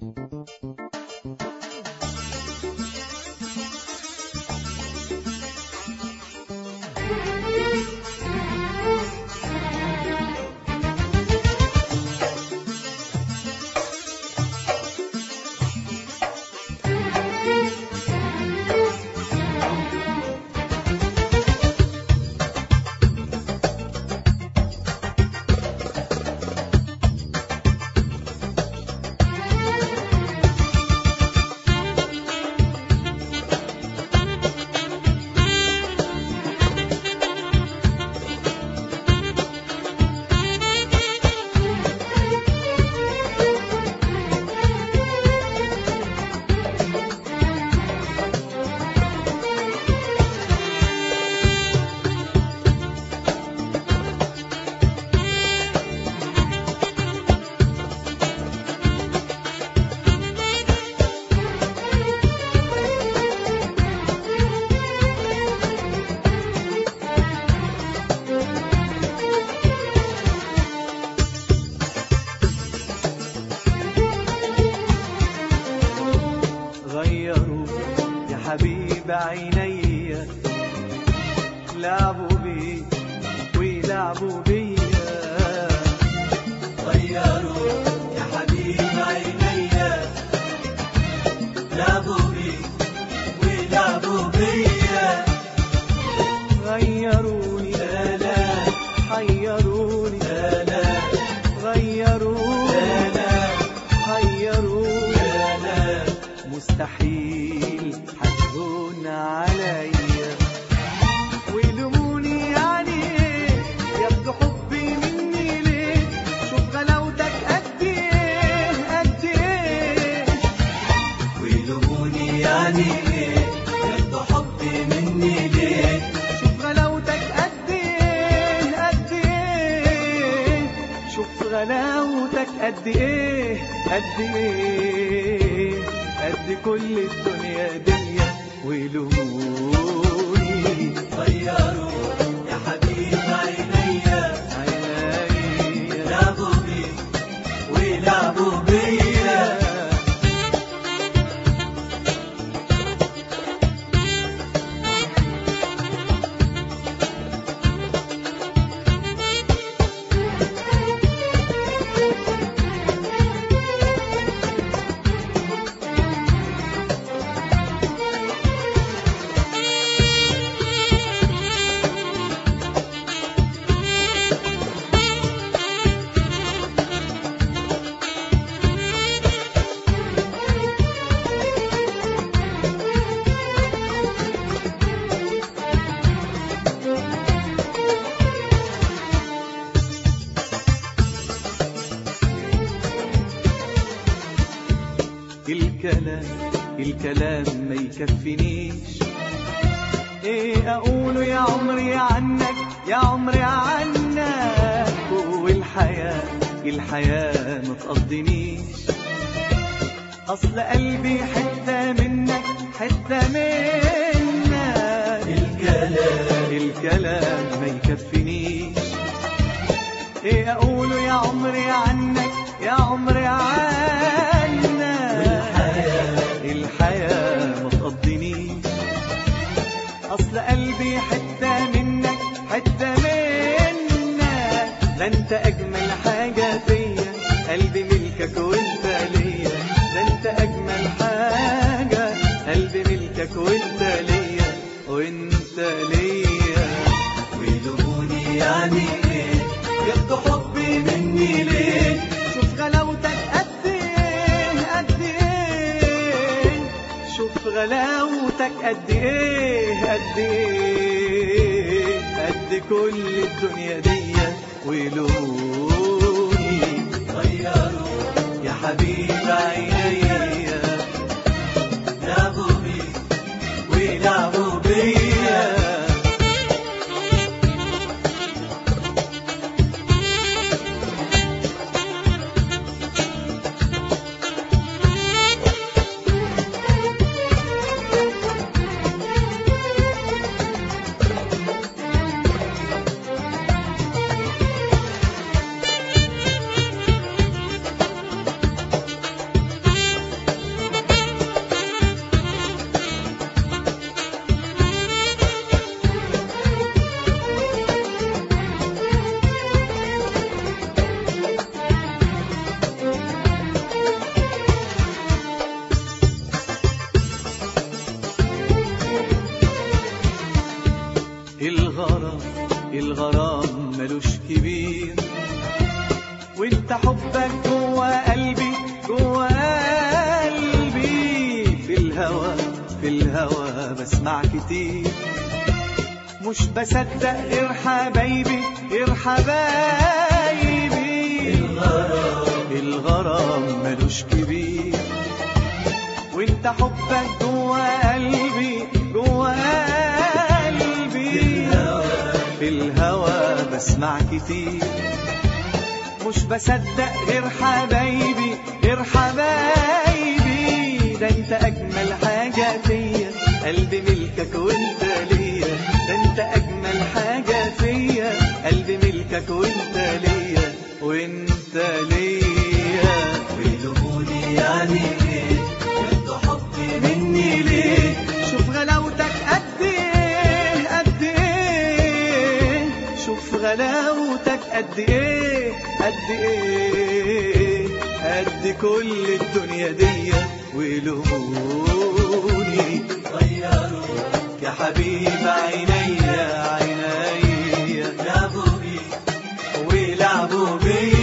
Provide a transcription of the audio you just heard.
غيروا يا حبيب عيني لعبوا بي ويلعبوا بيا غيروا يا حبيب عيني لعبوا بي ولعبوا بيا غيروني لا لا حيروني لا لا غيروني لا لا حيروني لا لا مستحيل هتهون عليا ويلوموني يعني ايه يبدو حبي مني ليه شوف غلاوتك قد ايه قد ايه ويلوموني يعني ايه ياخدوا حبي مني ليه شوف غلاوتك قد ايه قد ايه شوف غلاوتك قد ايه قد ايه قد كل الدنيا دي ويلوموني غيروا يا حبيب عيني عيني لعبوا بي ولعبوا بيا الكلام الكلام ما يكفينيش ايه اقوله يا عمري عنك يا عمري عنك والحياة الحياة ما تقضينيش اصل قلبي حتة منك حتة منك الكلام الكلام ما يكفينيش ايه اقوله يا عمري عنك يا عمري عنك والحياة الحياة ما تقضينيش اصل قلبي حتة منك حتة منك ده انت اجمل حاجة فيا قلبي ملكك وانت ليا ده انت اجمل حاجة قلبي ملكك وانت ليا وانت ليا ويلوموني يعني ايه ياخدوا حبي مني ليه شوف غلاوتك قد ايه قد ايه شوف غلاوتك قد ايه قد ايه قد كل الدنيا دي ويلوني غيروا يا حبيب عيني لعبوا بي ولعبوا بيا وانت حبك جوا قلبي جوا قلبي في الهوى في الهوى بسمع كتير مش بصدق غير حبايبي غير حبايبي الغرام ملوش كبير وانت حبك جوا قلبي جوا قلبي في الهوى بسمع كتير مش بصدق غير حبايبي غير حبايبي ده انت اجمل حاجة فيا قلبي ملكك وانت ليا ده انت اجمل حاجة فيا قلبي ملكك وانت ليا وانت ليا ويلوموني يعني ليه ياخدوا حبي مني ليه شوف غلاوتك قد ايه قد ايه شوف غلاوتك قد ايه قد ايه قد كل الدنيا دي ويلوموني غيروا يا حبيب عينيا عينيا لعبوا بيه ويلعبوا بيا